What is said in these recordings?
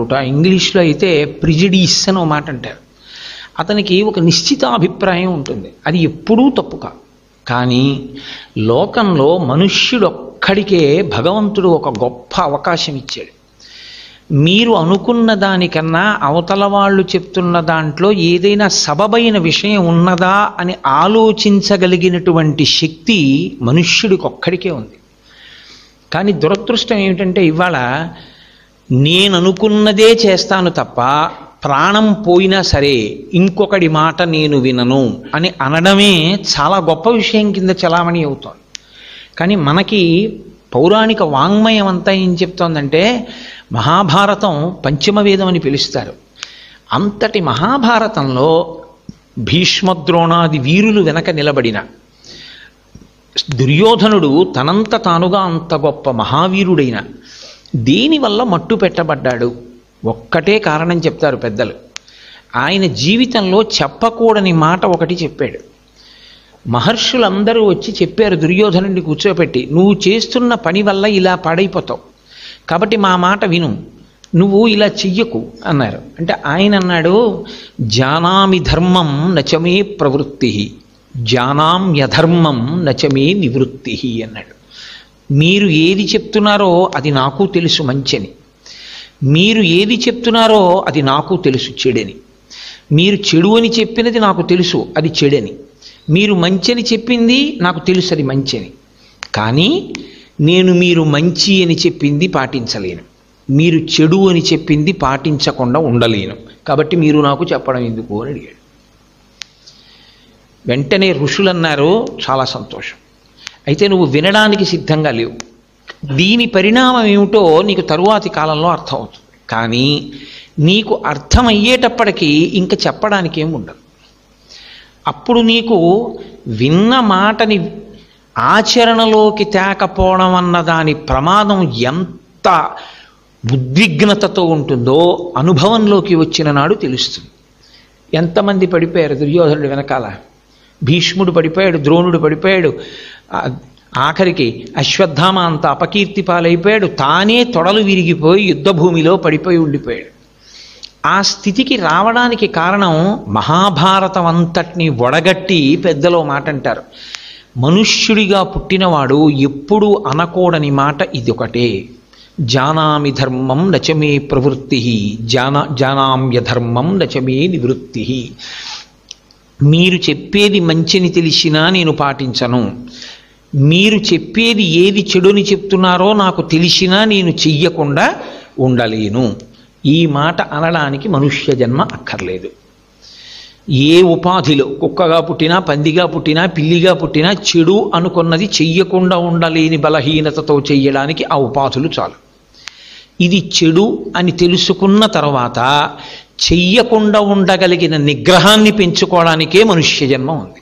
ఉండుట ఇంగ్లీష్లో అయితే ప్రిజిడీస్ అని ఒక మాట అంటారు అతనికి ఒక నిశ్చిత అభిప్రాయం ఉంటుంది అది ఎప్పుడూ తప్పు కాదు కానీ లోకంలో మనుష్యుడు ఒక్కడికే భగవంతుడు ఒక గొప్ప అవకాశం ఇచ్చాడు మీరు అనుకున్న దానికన్నా అవతల వాళ్ళు చెప్తున్న దాంట్లో ఏదైనా సబబైన విషయం ఉన్నదా అని ఆలోచించగలిగినటువంటి శక్తి మనుష్యుడికి ఒక్కడికే ఉంది కానీ దురదృష్టం ఏమిటంటే ఇవాళ నేను అనుకున్నదే చేస్తాను తప్ప ప్రాణం పోయినా సరే ఇంకొకడి మాట నేను వినను అని అనడమే చాలా గొప్ప విషయం కింద చలామణి అవుతోంది కానీ మనకి పౌరాణిక వాంగ్మయం అంతా ఏం చెప్తోందంటే మహాభారతం పంచమ వేదం అని పిలుస్తారు అంతటి మహాభారతంలో భీష్మద్రోణాది వీరులు వెనక నిలబడిన దుర్యోధనుడు తనంత తానుగా అంత గొప్ప మహావీరుడైన దేనివల్ల మట్టు పెట్టబడ్డాడు ఒక్కటే కారణం చెప్తారు పెద్దలు ఆయన జీవితంలో చెప్పకూడని మాట ఒకటి చెప్పాడు మహర్షులందరూ వచ్చి చెప్పారు దుర్యోధనుడిని కూర్చోపెట్టి నువ్వు చేస్తున్న పని వల్ల ఇలా పాడైపోతావు కాబట్టి మా మాట విను నువ్వు ఇలా చెయ్యకు అన్నారు అంటే ఆయన అన్నాడు జానామి ధర్మం నచమే ప్రవృత్తి జానామ్యధర్మం నచమే నివృత్తి అన్నాడు మీరు ఏది చెప్తున్నారో అది నాకు తెలుసు మంచని మీరు ఏది చెప్తున్నారో అది నాకు తెలుసు చెడని మీరు చెడు అని చెప్పినది నాకు తెలుసు అది చెడని మీరు మంచని చెప్పింది నాకు తెలుసు అది మంచని కానీ నేను మీరు మంచి అని చెప్పింది పాటించలేను మీరు చెడు అని చెప్పింది పాటించకుండా ఉండలేను కాబట్టి మీరు నాకు చెప్పడం ఎందుకు అని అడిగాడు వెంటనే ఋషులు అన్నారు చాలా సంతోషం అయితే నువ్వు వినడానికి సిద్ధంగా లేవు దీని పరిణామం ఏమిటో నీకు తరువాతి కాలంలో అర్థమవుతుంది కానీ నీకు అర్థమయ్యేటప్పటికీ ఇంకా చెప్పడానికి ఏమి ఉండదు అప్పుడు నీకు విన్న మాటని ఆచరణలోకి తేకపోవడం అన్న దాని ప్రమాదం ఎంత ఉద్విగ్నతతో ఉంటుందో అనుభవంలోకి వచ్చిన నాడు తెలుస్తుంది ఎంతమంది పడిపోయారు దుర్యోధనుడు వెనకాల భీష్ముడు పడిపోయాడు ద్రోణుడు పడిపోయాడు ఆ, ఆఖరికి అశ్వత్థామ అంత అపకీర్తి పాలైపోయాడు తానే తొడలు విరిగిపోయి యుద్ధభూమిలో పడిపోయి ఉండిపోయాడు ఆ స్థితికి రావడానికి కారణం మహాభారతం అంతటిని వడగట్టి పెద్దలో మాట అంటారు మనుష్యుడిగా పుట్టినవాడు ఎప్పుడూ అనకూడని మాట ఇదొకటే జానామి ధర్మం నచమే ప్రవృత్తి జాన జానామ్య ధర్మం నచమే నివృత్తి మీరు చెప్పేది మంచిని తెలిసినా నేను పాటించను మీరు చెప్పేది ఏది చెడుని చెప్తున్నారో నాకు తెలిసినా నేను చెయ్యకుండా ఉండలేను ఈ మాట అనడానికి మనుష్య జన్మ అక్కర్లేదు ఏ ఉపాధిలో కుక్కగా పుట్టినా పందిగా పుట్టినా పిల్లిగా పుట్టినా చెడు అనుకున్నది చెయ్యకుండా ఉండలేని బలహీనతతో చెయ్యడానికి ఆ ఉపాధులు చాలు ఇది చెడు అని తెలుసుకున్న తర్వాత చెయ్యకుండా ఉండగలిగిన నిగ్రహాన్ని పెంచుకోవడానికే మనుష్య జన్మ ఉంది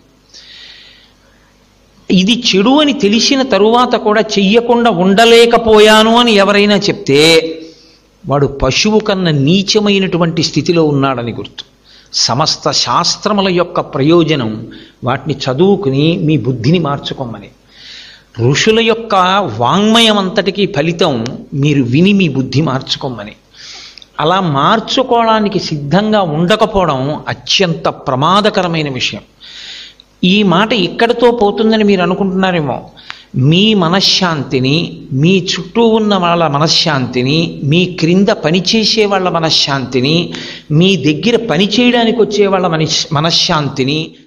ఇది చెడు అని తెలిసిన తరువాత కూడా చెయ్యకుండా ఉండలేకపోయాను అని ఎవరైనా చెప్తే వాడు పశువు కన్నా నీచమైనటువంటి స్థితిలో ఉన్నాడని గుర్తు సమస్త శాస్త్రముల యొక్క ప్రయోజనం వాటిని చదువుకుని మీ బుద్ధిని మార్చుకోమని ఋషుల యొక్క వాంగ్మయం అంతటికీ ఫలితం మీరు విని మీ బుద్ధి మార్చుకోమని అలా మార్చుకోవడానికి సిద్ధంగా ఉండకపోవడం అత్యంత ప్రమాదకరమైన విషయం ఈ మాట ఇక్కడితో పోతుందని మీరు అనుకుంటున్నారేమో మీ మనశ్శాంతిని మీ చుట్టూ ఉన్న వాళ్ళ మనశ్శాంతిని మీ క్రింద పనిచేసే వాళ్ళ మనశ్శాంతిని మీ దగ్గర పని చేయడానికి వచ్చే వాళ్ళ మనశ్శాంతిని